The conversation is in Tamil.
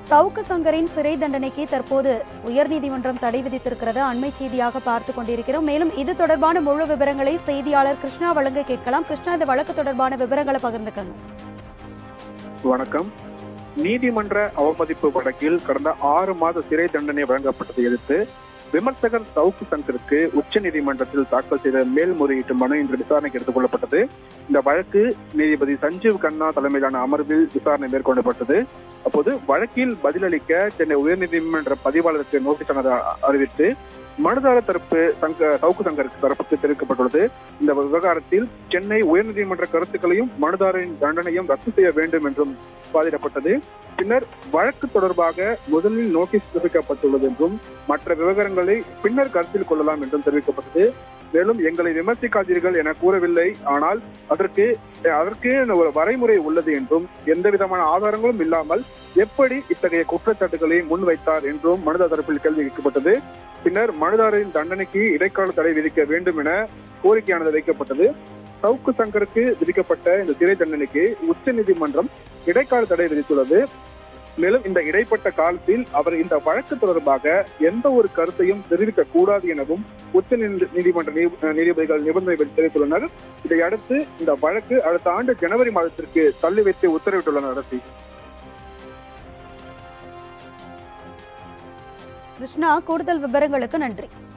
சவுக்கு சங்கரின் சிறை தண்டனைக்கு தற்போது உயர்நீதிமன்றம் தடை விதித்திருக்கிறது அண்மை செய்தியாக பார்த்து கொண்டிருக்கிறோம் மேலும் இது தொடர்பான முழு விவரங்களை செய்தியாளர் கிருஷ்ணா வழங்க கேட்கலாம் கிருஷ்ணா இந்த வழக்கு தொடர்பான விவரங்களை பகிர்ந்துக்கங்க வணக்கம் நீதிமன்ற அவமதிப்பு வழக்கில் கடந்த ஆறு மாத சிறை தண்டனை வழங்கப்பட்டதை எதிர்த்து விமர்சகர் சவுக்கு சங்கருக்கு உச்ச நீதிமன்றத்தில் தாக்கல் செய்த மேல்முறையீட்டு மனு இன்று விசாரணைக்கு எடுத்துக் கொள்ளப்பட்டது இந்த வழக்கு நீதிபதி சஞ்சீவ் கண்ணா தலைமையிலான அமர்வில் விசாரணை மேற்கொள்ளப்பட்டது அப்போது வழக்கில் பதிலளிக்க சென்னை உயர்நீதிமன்ற பதிவாளருக்கு நோட்டீஸ் ஆனதை அறிவித்து மனுதாரர் தரப்பு சங்க சவுக்கு சங்கருக்கு தரப்புக்கு தெரிவிக்கப்பட்டுள்ளது இந்த விவகாரத்தில் சென்னை உயர்நீதிமன்ற கருத்துக்களையும் மனுதாரரின் தண்டனையும் ரத்து செய்ய வேண்டும் என்றும் வாதிடப்பட்டது பின்னர் வழக்கு தொடர்பாக முதலில் நோட்டீஸ் தெரிவிக்கப்பட்டுள்ளது என்றும் மற்ற விவகாரங்களை பின்னர் கருத்தில் கொள்ளலாம் என்றும் தெரிவிக்கப்பட்டது மேலும் எங்களை விமர்சிக்காதீர்கள் என கூறவில்லை ஆனால் அதற்கு அதற்கு ஒரு வரைமுறை உள்ளது என்றும் எந்த விதமான ஆதாரங்களும் இல்லாமல் எப்படி இத்தகைய குற்றச்சாட்டுகளை முன்வைத்தார் என்றும் மனுதாரர் தரப்பில் கேள்வி கேட்கப்பட்டது பின்னர் மனுதாரரின் தண்டனைக்கு இடைக்கால தடை விதிக்க வேண்டும் என கோரிக்கையானது வைக்கப்பட்டது சவுக்கு சங்கருக்கு விதிக்கப்பட்ட இந்த சிறை தண்டனைக்கு உச்ச நீதிமன்றம் இடைக்கால தடை விதித்துள்ளது மேலும் இந்த இடைப்பட்ட காலத்தில் அவர் இந்த வழக்கு தொடர்பாக எந்த ஒரு கருத்தையும் தெரிவிக்க கூடாது எனவும் உச்ச நீதி- நீதிமன்ற நீ- நீதிபதிகள் நிபந்தனை தெரிவித்துள்ளனர் இதையடுத்து இந்த வழக்கு அடுத்த ஆண்டு ஜனவரி மாதத்திற்கு தள்ளி வைத்து உத்தரவிட்டுள்ளனர் அரசு கிருஷ்ணா கூடுதல் விவரங்களுக்கு நன்றி